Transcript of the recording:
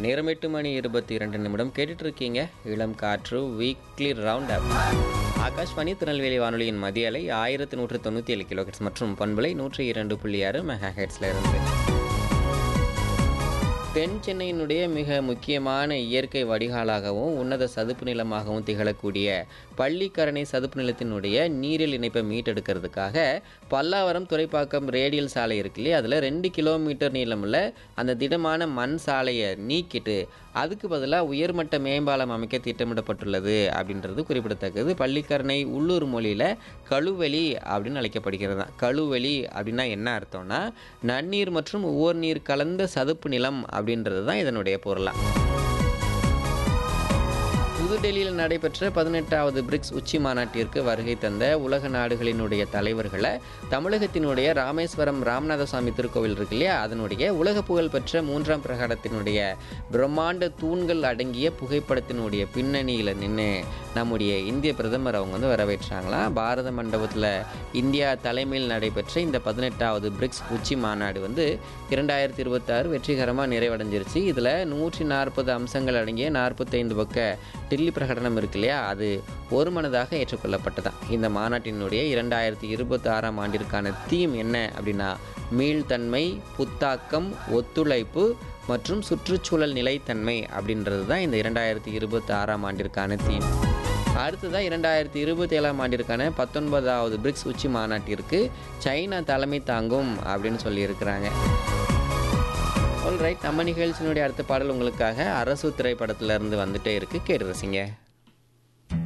நேரம் எட்டு மணி இருபத்தி இரண்டு நிமிடம் கேட்டுட்டு இருக்கீங்க இளம் காற்று weekly round up Akashvani Tirunelveli வானொலியின் மதிய அலை ஆயிரத்தி நூற்று தொண்ணூற்றி ஏழு கிலோஹெட்ஸ் மற்றும் பண்பலை நூற்றி இரண்டு புள்ளி ஆறு மெகா ஹெட்ஸில் இருந்து தென் சென்னையினுடைய மிக முக்கியமான இயற்கை வடிகாலாகவும் உன்னத சதுப்பு நிலமாகவும் திகழக்கூடிய பள்ளிக்கரணை சதுப்பு நிலத்தினுடைய நீரில் இணைப்பை மீட்டெடுக்கிறதுக்காக பல்லாவரம் துறைப்பாக்கம் ரேடியல் சாலை இருக்கு இல்லையா அதில் ரெண்டு கிலோமீட்டர் நீளமுள்ள அந்த திடமான மண் சாலையை நீக்கிட்டு அதுக்கு பதிலாக உயர்மட்ட மேம்பாலம் அமைக்க திட்டமிடப்பட்டுள்ளது அப்படின்றது குறிப்பிடத்தக்கது பள்ளிக்கரணை உள்ளூர் மொழியில் கழுவெளி அப்படின்னு அழைக்கப்படுகிறது தான் கழுவெளி அப்படின்னா என்ன அர்த்தம்னா நன்னீர் மற்றும் உவர் நீர் கலந்த சதுப்பு நிலம் அப்படின்றது தான் இதனுடைய பொருளாம் புதுடெல்லியில் நடைபெற்ற பதினெட்டாவது பிரிக்ஸ் உச்சி மாநாட்டிற்கு வருகை தந்த உலக நாடுகளினுடைய தலைவர்களை தமிழகத்தினுடைய ராமேஸ்வரம் ராமநாதசாமி திருக்கோவில் இருக்கு இல்லையா அதனுடைய உலக புகழ் பெற்ற மூன்றாம் பிரகாரத்தினுடைய பிரம்மாண்ட தூண்கள் அடங்கிய புகைப்படத்தினுடைய பின்னணியில் நின்று நம்முடைய இந்திய பிரதமர் அவங்க வந்து வரவேற்றாங்களாம் பாரத மண்டபத்தில் இந்தியா தலைமையில் நடைபெற்ற இந்த பதினெட்டாவது பிரிக்ஸ் உச்சி மாநாடு வந்து இரண்டாயிரத்தி இருபத்தாறு வெற்றிகரமாக நிறைவடைஞ்சிருச்சு இதில் நூற்றி நாற்பது அம்சங்கள் அடங்கிய நாற்பத்தைந்து பக்க டில்லி பிரகடனம் இருக்கு இல்லையா அது ஒரு மனதாக ஏற்றுக்கொள்ளப்பட்டதான் இந்த மாநாட்டினுடைய இரண்டாயிரத்தி இருபத்தி ஆறாம் ஆண்டிற்கான தீம் என்ன அப்படின்னா மீள்தன்மை புத்தாக்கம் ஒத்துழைப்பு மற்றும் சுற்றுச்சூழல் நிலைத்தன்மை அப்படின்றது தான் இந்த இரண்டாயிரத்தி இருபத்தி ஆறாம் ஆண்டிற்கான தீம் அடுத்ததாக இரண்டாயிரத்தி இருபத்தி ஏழாம் ஆண்டிற்கான பத்தொன்பதாவது பிரிக்ஸ் உச்சி மாநாட்டிற்கு சைனா தலைமை தாங்கும் அப்படின்னு சொல்லியிருக்கிறாங்க ஆல்ரைட் நம்ம நிகழ்ச்சியினுடைய அடுத்த பாடல் உங்களுக்காக அரசு திரைப்படத்துல இருந்து வந்துட்டே இருக்கு கேட்டு ரசிங்க